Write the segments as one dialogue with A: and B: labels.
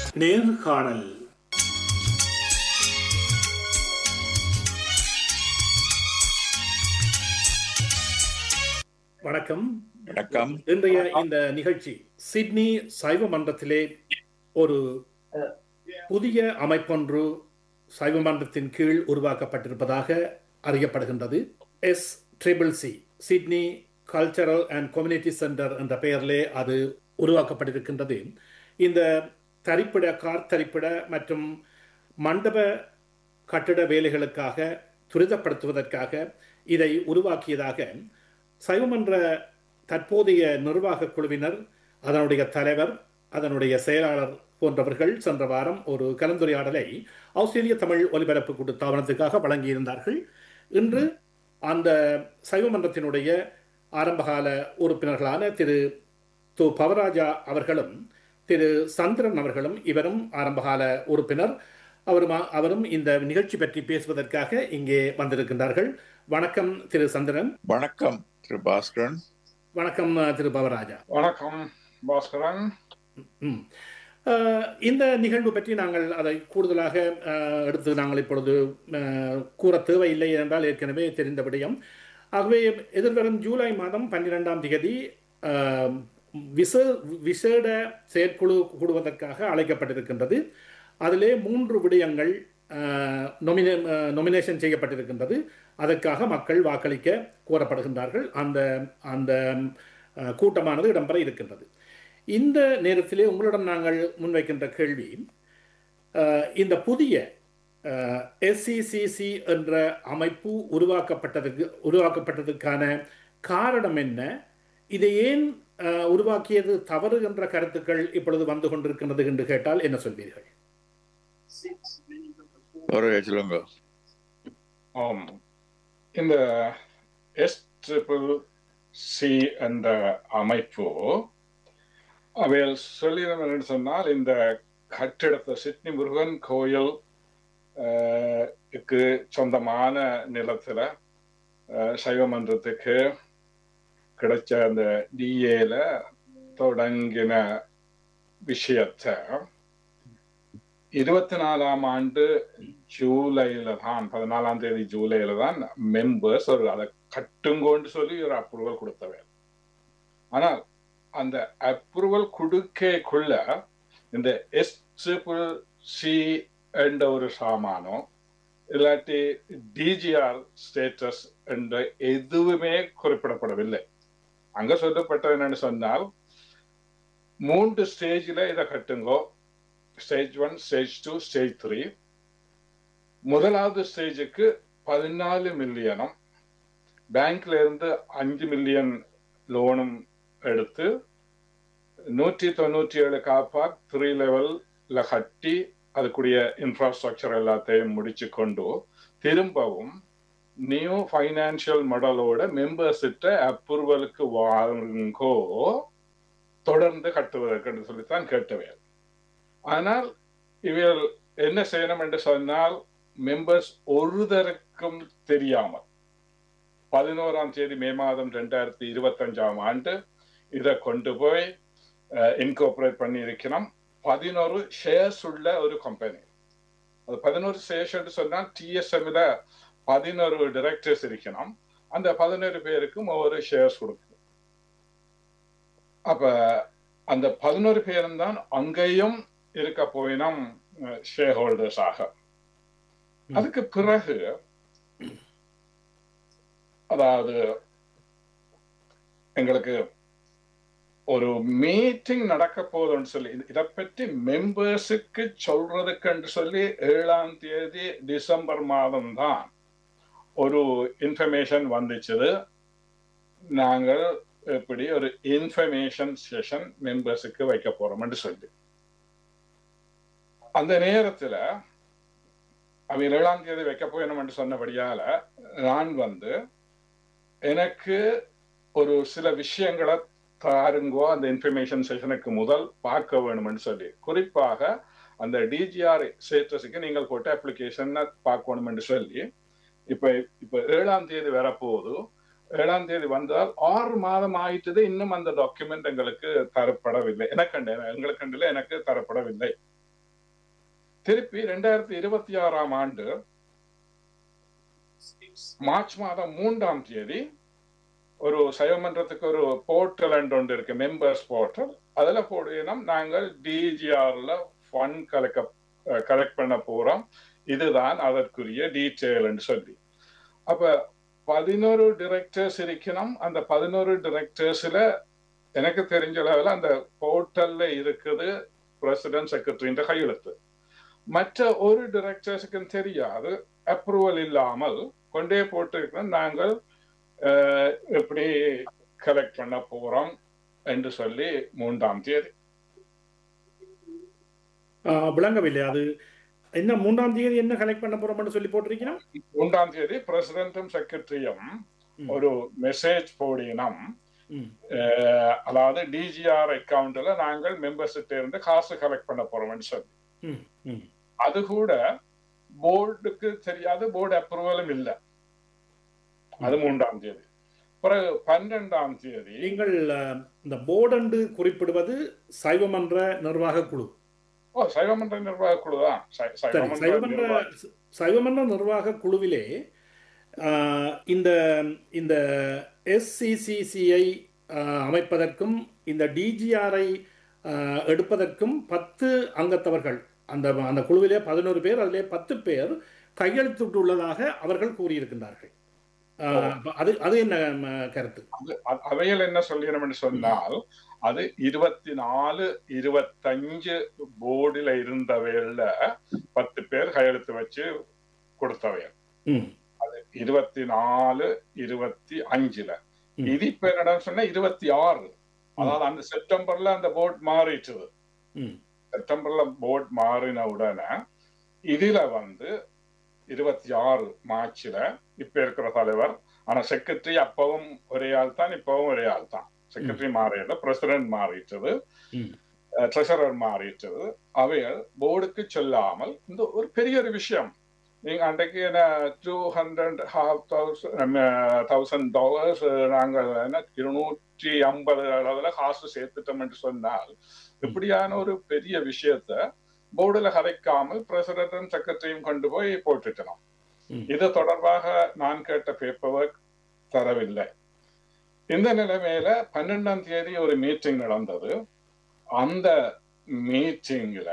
A: நேர்காணல் வணக்கம்
B: வணக்கம்
A: இன்றைய இந்த நிகழ்ச்சி சிட்னி சைவ மன்றத்திலே ஒரு புதிய அமைப்பொன்று சைவ மன்றத்தின் கீழ் உருவாக்கப்பட்டிருப்பதாக அறியப்படுகின்றது S triple C Sydney cultural and community centre என்ற பெயரிலே அது உருவாக்கப்பட்டிருக்கின்றது இந்த தரிப்பிட கார் தரிப்பிட மற்றும் மண்டப கட்டிட வேலைகளுக்காக துரிதப்படுத்துவதற்காக இதை உருவாக்கியதாக சைவமன்ற தற்போதைய நிர்வாக குழுவினர் அதனுடைய தலைவர் அதனுடைய செயலாளர் போன்றவர்கள் சென்ற வாரம் ஒரு கலந்துரையாடலை ஆஸ்திரேலிய தமிழ் ஒலிபரப்பு கூட்டு தாவனத்துக்காக வழங்கியிருந்தார்கள் இன்று அந்த சைவமன்றத்தினுடைய ஆரம்பகால உறுப்பினர்களான திரு து பவராஜா அவர்களும் திரு சந்திரன் அவர்களும் இவரும் ஆரம்பகால உறுப்பினர் அவரும் அவரும் இந்த நிகழ்ச்சி பற்றி பேசுவதற்காக இங்கே வந்திருக்கின்றார்கள் வணக்கம் திரு சந்திரன்
B: வணக்கம் திரு பாஸ்கரன்
A: வணக்கம் திரு பவராஜா
C: வணக்கம் பாஸ்கரன்
A: ம். அஹ், இந்த நிகழ்வு பற்றி நாங்கள் அதை கூடுதலாக அஹ், எடுத்து நாங்கள் இப்பொழுது அஹ், கூற தேவையில்லை என்றால் ஏற்கனவே தெரிந்த விடயம் ஆகவே எதிர்வரும் ஜூலை மாதம் பன்னிரெண்டாம் தேதி அஹ், விச விசேட செயற்குழு கூடுவதற்காக அழைக்கப்பட்டிருக்கின்றது அதிலே மூன்று விடயங்கள் நொமினே நொமினேஷன் செய்யப்பட்டிருக்கின்றது அதற்காக மக்கள் வாக்களிக்க கோரப்படுகின்றார்கள் அந்த அந்த அஹ், கூட்டமானது இடம்பெற இருக்கின்றது இந்த நேரத்திலே உங்களிடம் நாங்கள் முன்வைக்கின்ற கேள்வி அஹ், இந்த புதிய எஸ்சிசிசி என்ற அமைப்பு உருவாக்கப்பட்டதுக்கு உருவாக்கப்பட்டதுக்கான காரணம் என்ன இதை ஏன் அஹ், உருவாக்கியது தவறு என்ற கருத்துக்கள் இப்பொழுது வந்து கொண்டிருக்கின்றது என்று கேட்டால் என்ன சொல்வீர்கள்
B: ஒரு சொல்லுங்க
C: ஆம் இந்த எஸ் ட்ரிபிள் சி என்ற அமைப்பு அவையில் சொல்லிடம் என்று சொன்னால் இந்த கட்டிடத்தை சிட்னி முருகன் கோயில் அஹ், க்கு சொந்தமான நிலத்துல அஹ், சைவ மன்றத்துக்கு கிடைச்ச அந்த டிஏல தொடங்கின விஷயத்தை இருபத்தி நாலாம் ஆண்டு ஜூலைல தான் பதினாலாம் தேதி ஜூலைல தான் மெம்பர்ஸ் ஒரு அதை கட்டுங்கோன்னு சொல்லி ஒரு அப்ரூவல் கொடுத்தவர் ஆனால் அந்த அப்ரூவல் கொடுக்கக்குள்ள இந்த எஸ் ட்ரிபிள் சி என்ற ஒரு சாமானம் இல்லாட்டி டிஜிஆர் ஸ்டேட்டஸ் என்ற எதுவுமே குறிப்பிடப்படவில்லை அங்க சொல்லப்பட்டது என்னன்னு சொன்னால் மூன்று ஸ்டேஜில் இதை கட்டுங்கோ stage one stage two stage three முதலாவது ஸ்டேஜுக்கு பதினாலு மில்லியனும் பேங்க்ல இருந்து அஞ்சு மில்லியன் லோனும் எடுத்து நூற்றி தொண்ணூற்றி ஏழு காப்பாக் த்ரீ லெவல்ல கட்டி அதுக்குரிய இன்ஃப்ராஸ்ட்ரக்சர் எல்லாத்தையும் முடிச்சு கொண்டு திரும்பவும் நியூ ஃபைனான்சியல் மாடலோட மெம்பர்ஸ்கிட்ட அப்ரூவலுக்கு வாங்கோ தொடர்ந்து கட்டுவதற்கு சொல்லித்தான் கேட்டவர் ஆனால் இவர்கள் என்ன செய்யணும் என்று சொன்னால் மெம்பர்ஸ் ஒருதருக்கும் தெரியாமல் பதினோராம் தேதி மே மாதம் ரெண்டாயிரத்தி இருபத்தஞ்சாம் ஆண்டு இதை கொண்டு போய் இன்கோபரேட் பண்ணி இருக்கணும் பதினோரு ஷேர்ஸ் உள்ள ஒரு கம்பெனி அது பதினோரு ஷேர்ஸ் என்று சொன்னால் டிஎஸ்எம்ல பதினோரு டிரெக்டர்ஸ் இருக்கணும் அந்த பதினோரு பேருக்கும் ஒவ்வொரு ஷேர்ஸ் கொடுக்கும் அப்ப அந்த பதினோரு பேரும் தான் அங்கேயும் இருக்க போயினம் ஷேர் ஹோல்டர்ஸ் ஆக அதுக்கு பிறகு அதாவது எங்களுக்கு ஒரு மீட்டிங் நடக்க போதுன்னு சொல்லி இதை பற்றி மெம்பர்ஸுக்கு சொல்றதுக்குன்னு சொல்லி ஏழாம் தேதி டிசம்பர் மாதம் தான் ஒரு இன்ஃபர்மேஷன் வந்துச்சுது நாங்கள் இப்படி ஒரு இன்ஃபர்மேஷன் செஷன் மெம்பர்ஸுக்கு வைக்க போறோம்னு சொல்லி அந்த நேரத்துல அவங்க ஏழாம் தேதி வைக்க போயணும் என்று சொன்னபடியால நான் வந்து எனக்கு ஒரு சில விஷயங்களை தாருங்கோ அந்த இன்ஃபர்மேஷன் செஷனுக்கு முதல் பார்க்க வேணும்னு சொல்லி குறிப்பாக அந்த டிஜிஆர் ஸ்டேட்டஸுக்கு நீங்கள் போட்ட அப்ளிகேஷனை பார்க்கணும்னு சொல்லி இப்ப இப்ப ஏழாம் தேதி வரப்போகுது ஏழாம் தேதி வந்தால் ஆறு மாதம் ஆயிட்டது இன்னும் அந்த டாக்குமெண்ட் எங்களுக்கு தரப்படவில்லை எனக்கு எங்களுக்கு எனக்கு தரப்படவில்லை திருப்பி ரெண்டாயிரத்தி இருபத்தி ஆறாம் ஆண்டு மார்ச் மாதம் மூன்றாம் தேதி ஒரு சைவமன்றத்துக்கு ஒரு போர்ட்டல் ஒன்று இருக்கு மெம்பர்ஸ் போர்ட்டல் அதுல போடுவோம் நாங்கள் டிஜிஆர்ல ஃபண்ட் கலெக்ட் கலெக்ட் பண்ண போறோம் இதுதான் அதற்குரிய டீட்டெயில் சொல்லி அப்ப பதினோரு டிரெக்டர்ஸ் இருக்கணும் அந்த பதினோரு டிரெக்டர்ஸ்ல எனக்கு தெரிஞ்ச அளவில் அந்த போர்ட்டல்ல இருக்குது பிரசிடென்ட் செக்ரட்டரின்ற கையெழுத்து மற்ற ஒரு டிரெக்டர்ஸுக்கும் தெரியாது அப்ரூவல் இல்லாமல் கொண்டே போட்டு நாங்கள் எப்படி கலெக்ட் பண்ண போறோம் என்று சொல்லி மூன்றாம் தேதி
A: விளங்கவில்லை அது என்ன மூன்றாம் தேதி என்ன கலெக்ட் பண்ண போறோம்னு சொல்லி போட்டிருக்கீங்கன்னா
C: மூன்றாம் தேதி பிரசிடென்டும் செக்ரட்டரியும் ஒரு மெசேஜ் போடினம் அதாவது டிஜிஆர் அக்கவுண்ட்ல நாங்கள் மெம்பர்ஸ்கிட்ட இருந்து காசு கலெக்ட் பண்ண போறோம்னு சொல்லி அது கூட போர்டுக்கு தெரியாது போர்டு அப்ரூவலும் இல்லை அது மூன்றாம் தேதி பிறகு பன்னெண்டாம் தேதி
A: நீங்கள் இந்த போர்டு என்று குறிப்பிடுவது சைவமன்ற நிர்வாக குழு
C: ஓ சைவமன்ற நிர்வாக குழு தான்
A: சைவமன்ற சைவமன்ற நிர்வாக குழுவிலே இந்த இந்த எஸ்சிசிசிஐ அமைப்பதற்கும் இந்த டிஜிஆரை எடுப்பதற்கும் பத்து அங்கத்தவர்கள் அந்த அந்த குழுவிலே பதினோரு பேர் அதிலே பத்து பேர் கையெழுத்திட்டுள்ளதாக அவர்கள் கூறியிருக்கின்றார்கள் அது அது என்ன கருத்து
C: அவையில் என்ன சொல்லிடணும்னு சொன்னால் அது இருபத்தி நாலு இருபத்தஞ்சு போர்டில் இருந்தவையில பத்து பேர் கையெழுத்து வச்சு கொடுத்தவையல் அது இருபத்தி நாலு இருபத்தி அஞ்சுல இது இப்ப என்னடா சொன்னா இருபத்தி ஆறு அதாவது அந்த செப்டம்பர்ல அந்த போர்ட் மாறிட்டுது செப்டம்பர்ல போர்ட் மாறின உடனே இதுல வந்து இருபத்தி ஆறு மார்ச்ல இப்ப இருக்கிற தலைவர் ஆனா செக்ரட்டரி அப்பவும் ஒரே ஆள் தான் இப்பவும் ஒரே ஆள் தான் செக்ரட்டரி மாறியது பிரசிடென்ட் மாறிட்டது ட்ரெஷரர் மாறிட்டது அவைகள் போர்டுக்கு சொல்லாமல் இந்த ஒரு பெரிய ஒரு விஷயம் நீங்க அன்றைக்கு என்ன two hundred half thousand thousand dollars நாங்கள் என்ன இருநூற்றி ஐம்பது அளவுல காசு சேர்த்துட்டோம் என்று சொன்னால் இப்படியான ஒரு பெரிய விஷயத்த போர்டுல கதைக்காமல் பிரசிடண்டும் செக்ரட்டரியும் கொண்டு போய் போட்டுட்டோம் இது தொடர்பாக நான் கேட்ட பேப்பர் ஒர்க் தரவில்லை இந்த நிலைமையில பன்னெண்டாம் தேதி ஒரு மீட்டிங் நடந்தது அந்த மீட்டிங்ல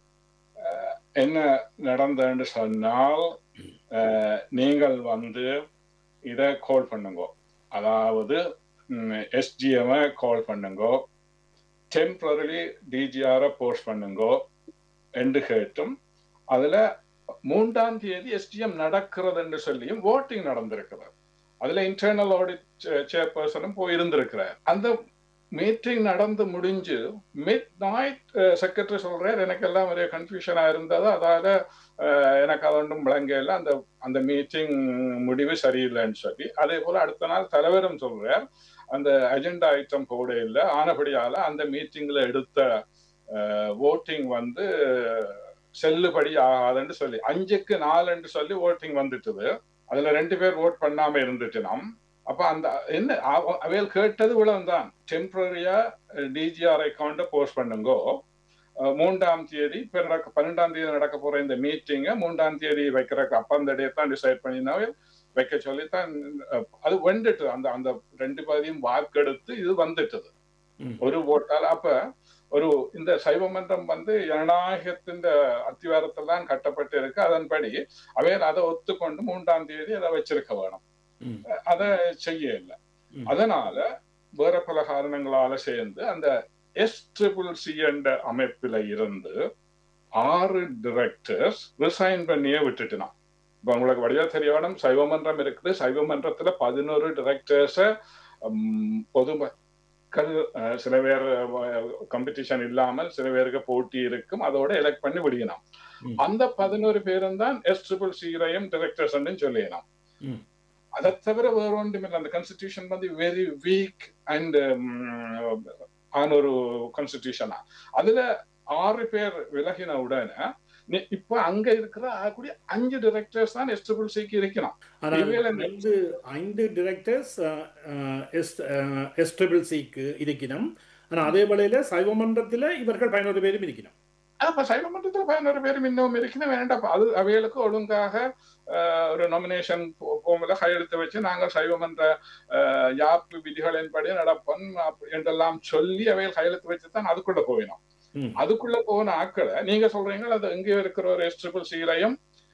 C: என்ன நடந்ததுன்னு சொன்னால் நீங்கள் வந்து இதை கால் பண்ணுங்க அதாவது எஸ்டிஎம் கால் பண்ணுங்க டெம்பரரி டிஜிஆரை போஸ்ட் பண்ணுங்க என்று கேட்டும் அதுல மூன்றாம் தேதி எஸ்டிஎம் நடக்கிறது என்று சொல்லியும் ஓட்டிங் நடந்திருக்கிறது அதுல இன்டர்னல் ஆடிட் சேர்பர்சனும் போய் இருந்திருக்கிறார் அந்த மீட்டிங் நடந்து முடிஞ்சு மிட் நைட் செக்ரட்டரி சொல்றார் எனக்கு எல்லாம் ஒரே கன்ஃபியூஷனா இருந்தது அதால எனக்கு அது ஒன்றும் விளங்கல அந்த அந்த மீட்டிங் முடிவு சரியில்லைன்னு சொல்லி அதே போல அடுத்த நாள் தலைவரும் சொல்றார் அந்த அஜெண்டா ஐட்டம் போட இல்லை ஆனபடியால அந்த மீட்டிங்ல எடுத்த ஓட்டிங் வந்து செல்லுபடி ஆகாதுன்னு சொல்லி அஞ்சுக்கு நாலுன்னு சொல்லி ஓட்டிங் வந்துட்டுது அதுல ரெண்டு பேர் ஓட் பண்ணாம இருந்துட்டு நாம் அப்ப அந்த என்ன அவையில் கேட்டது இவ்வளவுதான் டெம்பரரியா டிஜிஆர் அக்கௌண்ட போஸ்ட் பண்ணுங்கோ மூன்றாம் தேதி பன்னெண்டாம் தேதி நடக்க போற இந்த மீட்டிங்க மூன்றாம் தேதி வைக்கிறக்கு அப்ப அந்த டே தான் டிசைட் பண்ணினாவே வைக்க சொல்லித்தான் அது வந்துட்டு அந்த அந்த ரெண்டு பகுதியும் வாக்கெடுத்து இது வந்துட்டது ஒரு ஓட்டால் அப்ப ஒரு இந்த சைவ மன்றம் வந்து ஜனநாயகத்தின் அத்திவாரத்தில் தான் கட்டப்பட்டு இருக்கு அதன்படி அவையில் அதை ஒத்துக்கொண்டு மூன்றாம் தேதி அதை வச்சிருக்க வேணும் அதை செய்ய இல்லை அதனால வேற பல காரணங்களால சேர்ந்து அந்த எஸ் ட்ரிபிள் சி என்ற அமைப்பில இருந்து ஆறு டிரெக்டர்ஸ் ரிசைன் பண்ணியே விட்டுட்டுனான் இப்ப உங்களுக்கு வழியா தெரியணும் சைவமன்றம் இருக்குது சைவமன்றத்துல பதினோரு டிரெக்டர்ஸ பொது மக்கள் சில பேர் காம்படிஷன் இல்லாமல் சில பேருக்கு போட்டி இருக்கும் அதோட எலெக்ட் பண்ணி விடியணும் அந்த பதினோரு பேரும் தான் எஸ் ட்ரிபிள் சிரையும் டிரெக்டர்ஸ் சொல்லிடலாம் அதை தவிர வேற ஒன்றும் இல்லை அந்த கான்ஸ்டிடியூஷன் வந்து வெரி வீக் அண்ட் ஆன ஒரு கான்ஸ்டிடியூஷனா அதுல ஆறு பேர் விலகின உடனே இப்ப அங்க இருக்கிற கூடிய அஞ்சு டிரெக்டர்ஸ் தான் எஸ் ட்ரிபிள் சிக்கு இருக்கணும்
A: ஐந்து ஐந்து டிரெக்டர்ஸ் எஸ் எஸ் ட்ரிபிள் சிக்கு இருக்கணும் ஆனா அதே வேளையில சைவமன்றத்துல இவர்கள் பதினோரு பேரும் இருக்கணும்
C: அப்ப சைவ மன்றத்துல பதினோரு பேரும் இன்னும் இருக்கணும் வேண்டாம் அது அவைகளுக்கு ஒழுங்காக ஆஹ், ஒரு நாமினேஷன் போகும்போது கையெழுத்து வச்சு நாங்கள் சைவ மன்ற ஆஹ், யாப்பு விதிகளின்படி நடப்போம் அப்படி என்றெல்லாம் சொல்லி அவைகள் கையெழுத்து வச்சு தான் அதுக்குள்ள போயினோம்
A: ம்.
C: அதுக்குள்ள போன ஆட்களை நீங்க சொல்றீங்க அது எங்கே இருக்கிற ஒரு எஸ் ட்ரிபிள் சிலையும்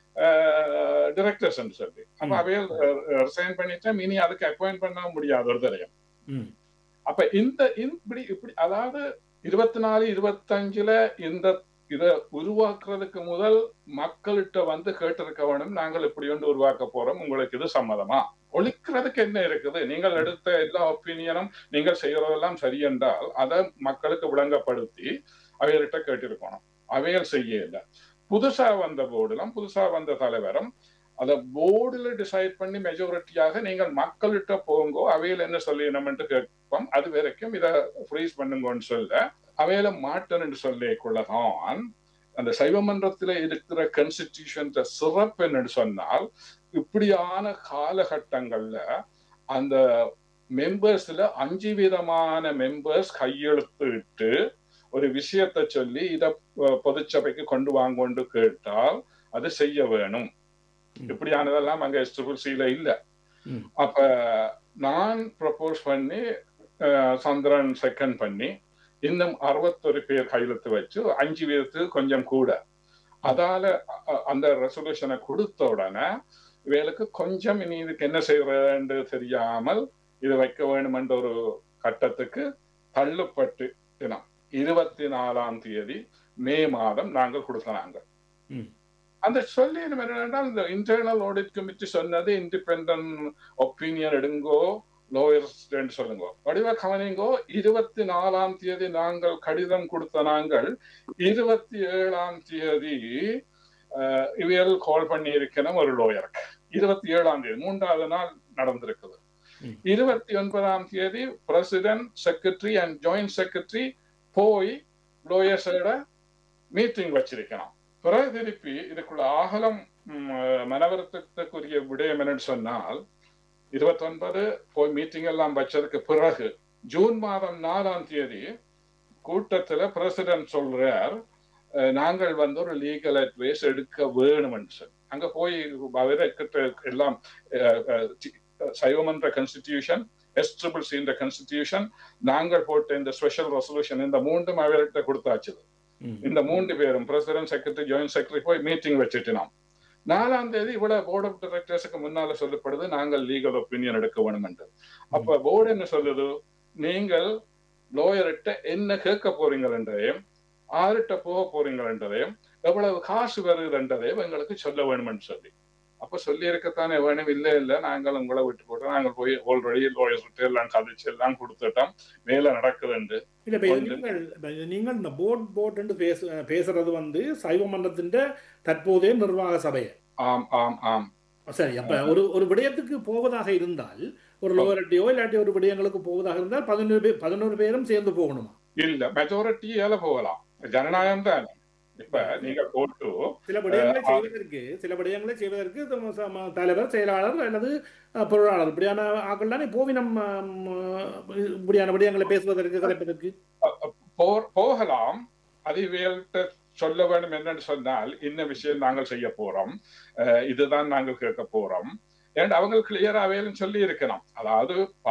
C: டிரெக்டர்ஸ் சொல்லி அப்ப
A: ம்.
C: அவைகள் ரிசைன் பண்ணிட்டா இனி அதுக்கு அப்பாயிண்ட் பண்ண முடியாது ஒரு தரையும்
A: ம்.
C: அப்ப இந்த இப்படி இப்படி அதாவது இருபத்தி நாலு இருபத்தஞ்சுல இந்த இத உருவாக்குறதுக்கு முதல் மக்கள்கிட்ட வந்து கேட்டிருக்க வேணும் நாங்கள் இப்படி ஒன்று உருவாக்க போறோம் உங்களுக்கு இது சம்மதமா ஒழிக்கிறதுக்கு என்ன இருக்குது நீங்கள் எடுத்த எல்லா ஒப்பீனியனும் நீங்கள் செய்யறதெல்லாம் சரி என்றால் அதை மக்களுக்கு விளங்கப்படுத்தி அவைகள்கிட்ட கேட்டிருக்கணும் அவைகள் செய்யல புதுசா வந்த போர்டுலாம் புதுசா வந்த தலைவரும் அதை போர்டுல டிசைட் பண்ணி மெஜாரிட்டியாக நீங்கள் மக்கள்கிட்ட போங்கோ அவையில் என்ன சொல்லிடணும்னு கேட்போம் அது வரைக்கும் இதை ஃப்ரீஸ் பண்ணுங்கன்னு சொல்ல அவையில மாட்டேன்னு சொல்லிக்குள்ளதான் அந்த சைவ மன்றத்துல இருக்கிற கான்ஸ்டிடியூஷன் சிறப்பு என்னன்னு சொன்னால் இப்படியான காலகட்டங்கள்ல அந்த மெம்பர்ஸ்ல அஞ்சு விதமான மெம்பர்ஸ் கையெழுத்து இட்டு ஒரு விஷயத்தை சொல்லி இத அஹ், பொதுச்சபைக்கு கொண்டு வாங்கொண்டு கேட்டால் அது செய்ய வேணும்
A: ம்.
C: இப்படியானதெல்லாம் அங்க ட்ரிபிள் சில இல்ல
A: ம்.
C: அப்ப நான் ப்ரப்போஸ் பண்ணி அஹ், சந்திரன் செகண்ட் பண்ணி இன்னும் அறுபத்தொரு பேர் கையெழுத்து வச்சு அஞ்சு வீதத்துக்கு கொஞ்சம் கூட அதால அ- அந்த ரெசல்யூஷனை கொடுத்த உடனே இவளுக்கு கொஞ்சம் இனி இதுக்கு என்ன செய்யறது தெரியாமல் இது வைக்க வேணுமென்ற ஒரு கட்டத்துக்கு தள்ளுப்பட்டு தினம் இருபத்தி நாலாம் தேதி மே மாதம் நாங்கள் கொடுத்தனாங்க
A: ம்.
C: அந்த சொல்லி என்ன என்னென்றால் இந்த இன்டர்னல் ஆடிட் கமிட்டி சொன்னது இண்டிபெண்ட் ஒப்பீனியன் எடுங்கோ லோயர்ஸ் சொல்லுங்க வடிவ கவனிங்கோ இருபத்தி நாலாம் தேதி நாங்கள் கடிதம் கொடுத்த நாங்கள் இருபத்தி ஏழாம் தேதி அஹ், இவியல் கால் பண்ணி இருக்கணும் ஒரு லோயருக்கு இருபத்தி ஏழாம் தேதி மூன்றாவது நாள் நடந்திருக்குது
A: ம்.
C: இருபத்தி ஒன்பதாம் தேதி president secretary and joint secretary போய் லோயர்ஸோட மீட்டிங் வச்சிருக்கணும் பிறகு திருப்பி இதுக்குள்ள ஆகலம் ம், மனவருத்தத்துக்குரிய விடயம் என்னன்னு சொன்னால் இருபத்தொன்பது போய் மீட்டிங் எல்லாம் வச்சதுக்கு பிறகு ஜூன் மாதம் நாலாம் தேதி கூட்டத்துல பிரசிடென்ட் சொல்றார் அஹ், நாங்கள் வந்து ஒரு லீகல் அட்வைஸ் எடுக்க வேணும்னு சொல்லி அங்க போய் அவர்கிட்ட எல்லாம் அஹ், அஹ், தி- சைவமன்ற கான்ஸ்டிடியூஷன் எஸ் ட்ரிபிள் இந்த கான்ஸ்டிடியூஷன் நாங்கள் போட்ட இந்த ஸ்பெஷல் ரெசல்யூஷன் இந்த மூன்றும் அவர்கிட்ட கொடுத்தாச்சு
A: ம்.
C: இந்த மூன்று பேரும் பிரசிடென்ட் செக்ரட்டரி ஜாயிண்ட் செக்ரட்டரி போய் மீட்டிங் வச்சுட்டினோம் நாலாம் தேதி இவ்வளவு போர்ட் ஆஃப் டைரக்டர்ஸுக்கு முன்னால சொல்லப்படுது நாங்கள் லீகல் ஒப்பீனியன் எடுக்க வேணும் என்று அப்ப போர்டு என்ன சொல்லுது நீங்கள் லோயர்கிட்ட என்ன கேட்க போறீங்கன்றதையும் ஆறுகிட்ட போக போறீங்கன்றதையும் எவ்வளவு காசு வருதுன்றதையும் எங்களுக்கு சொல்ல வேணும்னு சொல்லி அப்ப சொல்லி இருக்கத்தானே வேணும் இல்ல இல்ல நாங்கள் உங்களை விட்டு போட்டோம் நாங்கள் போய் ஆல்ரெடி லோயர்ஸ் எல்லாம் கதைச்சு எல்லாம் கொடுத்துட்டோம் வேலை நடக்குதுண்டு
A: இல்ல இப்ப இது
C: வந்து-
A: நீங்கள் இப்ப இது நீங்கள் இந்த போர்ட் போர்ட் பேச பேசுறது வந்து சைவ மன்றத்தின் தற்போதைய நிர்வாக சபை
C: ஆம் ஆம் ஆம்
A: சரி அப்ப ஒரு ஒரு விடயத்துக்கு போவதாக இருந்தால் ஒரு லோவரட்டியோ இல்லாட்டி ஒரு விடயங்களுக்கு போவதாக இருந்தால் பதினோரு பேர் பதினோரு பேரும் சேர்ந்து போகணுமா
C: இல்ல மெஜாரிட்டியால போகலாம் ஜனநாயகம் தான் இப்ப நீங்க போட்டு
A: சில விடயங்களை
C: அஹ்,
A: செய்வதற்கு சில விடயங்களை செய்வதற்கு தம- சம- தலைவர் செயலாளர் அல்லது அஹ், பொருளாளர் இப்படியான ஆக்கள் தானே போவினம் இப்படியான விடயங்களை பேசுவதற்கு கலைப்பதற்கு
C: போ- போகலாம் அது இவைகள்ட்ட சொல்ல வேண்டும் என்னன்னு சொன்னால் இன்ன விஷயம் நாங்கள் செய்ய போறோம் அஹ் இதுதான் நாங்கள் கேட்க போறோம் ஏன்னா அவங்க கிளியரா அவையிலும் சொல்லி இருக்கணும் அதாவது